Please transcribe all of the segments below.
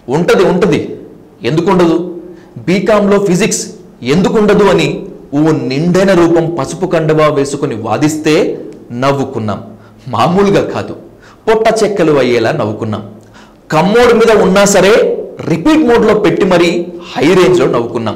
ఉంటది ఉంటది ఎందుకుండదు బీకాంలో ఫిజిక్స్ ఎందుకుండదు అని ఓ నిండైన రూపం పసుపు కండవా వేసుకుని వాదిస్తే నవ్వుకున్నాం మామూలుగా కాదు పొట్ట చెక్కలు అయ్యేలా నవ్వుకున్నాం కమ్మోడు మీద ఉన్నా సరే రిపీట్ మోడ్లో పెట్టి మరీ హై రేంజ్లో నవ్వుకున్నాం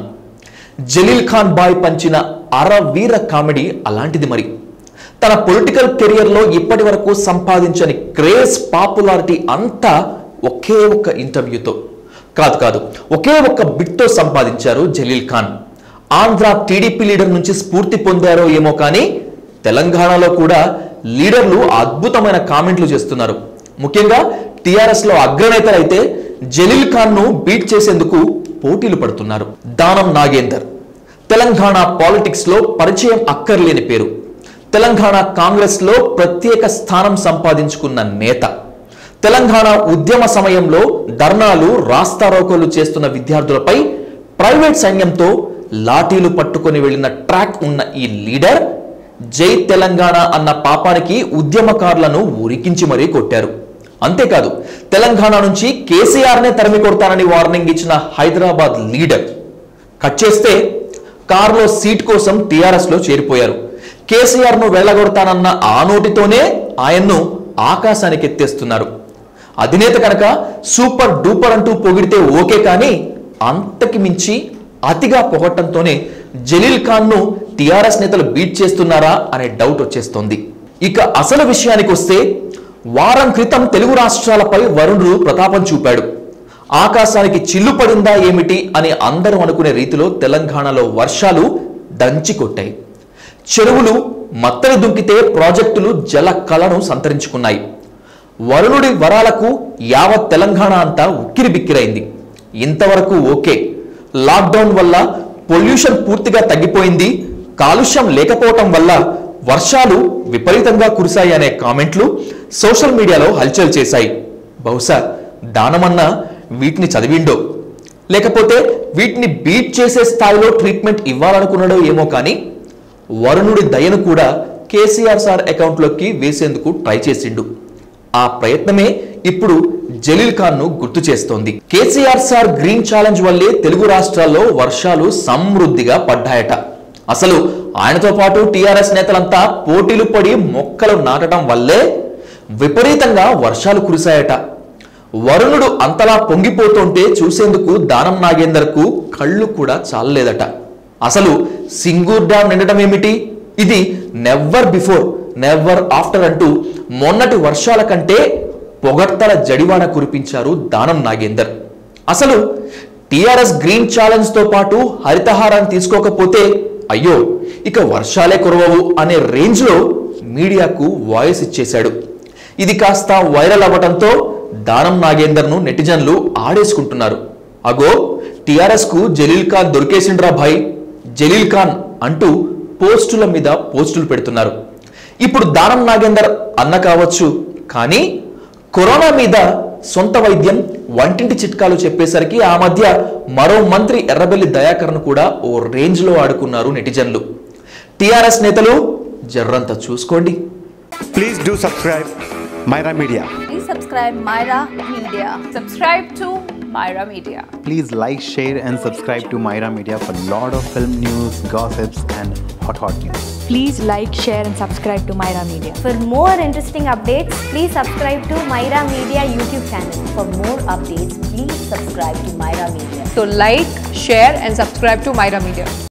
జలీల్ ఖాన్ బాయ్ పంచిన అర వీర కామెడీ అలాంటిది మరి తన పొలిటికల్ కెరియర్లో ఇప్పటి వరకు సంపాదించని క్రేజ్ పాపులారిటీ అంతా ఒకే ఒక్క ఇంటర్వ్యూతో కాదు కాదు ఒకే ఒక్క బిట్తో సంపాదించారు జలీల్ ఖాన్ ఆంధ్ర టీడీపీ లీడర్ నుంచి స్ఫూర్తి పొందారో ఏమో కానీ తెలంగాణలో కూడా లీడర్లు అద్భుతమైన కామెంట్లు చేస్తున్నారు ముఖ్యంగా టీఆర్ఎస్ లో అగ్రనేతలైతే జలీల్ ఖాన్ ను బీట్ చేసేందుకు పోటీలు పడుతున్నారు దానం నాగేందర్ తెలంగాణ పాలిటిక్స్ లో పరిచయం అక్కర్లేని పేరు తెలంగాణ కాంగ్రెస్ లో ప్రత్యేక స్థానం సంపాదించుకున్న నేత తెలంగాణ ఉద్యమ సమయంలో ధర్నాలు రాస్తారోకోలు చేస్తున్న విద్యార్థులపై ప్రైవేట్ సైన్యంతో లాఠీలు పట్టుకొని వెళ్ళిన ట్రాక్ ఉన్న ఈ లీడర్ జై తెలంగాణ అన్న పాపానికి ఉద్యమకారులను ఉరికించి మరీ కొట్టారు అంతేకాదు తెలంగాణ నుంచి కేసీఆర్నే తరిమి కొడతానని వార్నింగ్ ఇచ్చిన హైదరాబాద్ లీడర్ కట్ చేస్తే కారులో సీట్ కోసం టీఆర్ఎస్ లో చేరిపోయారు కేసీఆర్ ను వెళ్ళగొడతానన్న ఆ నోటితోనే ఆయన్ను ఆకాశానికి ఎత్తేస్తున్నారు అధినేత కనుక సూపర్ డూపర్ అంటూ పొగిడితే ఓకే కానీ అంతకి మించి అతిగా పొగట్టంతోనే జలీల్ ఖాన్ ను టిఆర్ఎస్ నేతలు బీట్ చేస్తున్నారా అనే డౌట్ వచ్చేస్తోంది ఇక అసలు విషయానికి వస్తే వారం క్రితం తెలుగు రాష్ట్రాలపై వరుణుడు ప్రతాపం చూపాడు ఆకాశానికి చిల్లు పడిందా ఏమిటి అని అందరూ అనుకునే రీతిలో తెలంగాణలో వర్షాలు దంచి కొట్టాయి చెరువులు మత్తడి దుంకితే ప్రాజెక్టులు జల కళను సంతరించుకున్నాయి వరుణుడి వరాలకు యావత్ తెలంగాణ అంతా ఉక్కిరి బిక్కిరైంది ఇంతవరకు ఓకే లాక్డౌన్ వల్ల పొల్యూషన్ పూర్తిగా తగ్గిపోయింది కాలుష్యం లేకపోవటం వల్ల వర్షాలు విపరీతంగా కురిశాయి అనే కామెంట్లు సోషల్ మీడియాలో హల్చల్ చేశాయి బహుశా దానమన్నా వీటిని చదివిండో లేకపోతే వీటిని బీట్ చేసే స్థాయిలో ట్రీట్మెంట్ ఇవ్వాలనుకున్నాడో ఏమో కానీ వరుణుడి దయను కూడా కేసీఆర్ సార్ అకౌంట్లోకి వేసేందుకు ట్రై చేసిండు ఆ ప్రయత్నమే ఇప్పుడు జలీల్ ఖాన్ ను గుర్తు చేస్తోంది కేసీఆర్ సార్ గ్రీన్ ఛాలెంజ్ వల్లే తెలుగు రాష్ట్రాల్లో వర్షాలు సమృద్ధిగా పడ్డాయట అసలు ఆయనతో పాటు టీఆర్ఎస్ నేతలంతా పోటీలు పడి మొక్కలు నాటడం వల్లే విపరీతంగా వర్షాలు కురిశాయట వరుణుడు అంతలా పొంగిపోతుంటే చూసేందుకు దానం నాగేందర్కు కళ్ళు కూడా చాలలేదట అసలు సింగూర్ డ్యామ్ నిండటం ఏమిటి ఇది నెవ్వర్ బిఫోర్ నెవ్వర్ ఆఫ్టర్ అంటూ మొన్నటి వర్షాల కంటే పొగడ్తల జడివాన కురిపించారు దానం నాగేందర్ అసలు టిఆర్ఎస్ గ్రీన్ ఛాలెంజ్ తో పాటు హరితహారాన్ని తీసుకోకపోతే అయ్యో ఇక వర్షాలే కురవవు అనే రేంజ్ లో మీడియాకు వాయిస్ ఇచ్చేశాడు ఇది కాస్త వైరల్ అవ్వటంతో దానం నాగేందర్ను నెటిజన్లు ఆడేసుకుంటున్నారు అగో టిఆర్ఎస్ కు జలీల్ ఖాన్ దొరికేసిండ్రా భాయ్ జలీల్ ఖాన్ అంటూ పోస్టుల మీద పోస్టులు పెడుతున్నారు ఇప్పుడు దానం నాగేందర్ అన్న కావచ్చు కానీ కరోనా మీద సొంత వైద్యం వంటింటి చిట్కాలు చెప్పేసరికి ఆ మధ్య మరో మంత్రి ఎర్రబెల్లి దయాకర్ను కూడా ఓ రేంజ్ లో ఆడుకున్నారు నెటిజన్లు టిఆర్ఎస్ నేతలు జర్రంత చూసుకోండి Please do subscribe Myra Media. Please subscribe Myra Media. Subscribe to Myra Media. Please like, share, and subscribe to Myra Media for lot of film news, gossips, and hot hot news. Please like, share, and subscribe to Myra Media. For more interesting updates, please subscribe to Myra Media YouTube channel. For more updates, please subscribe to Myra Media. So like, share and subscribe to Myra Media.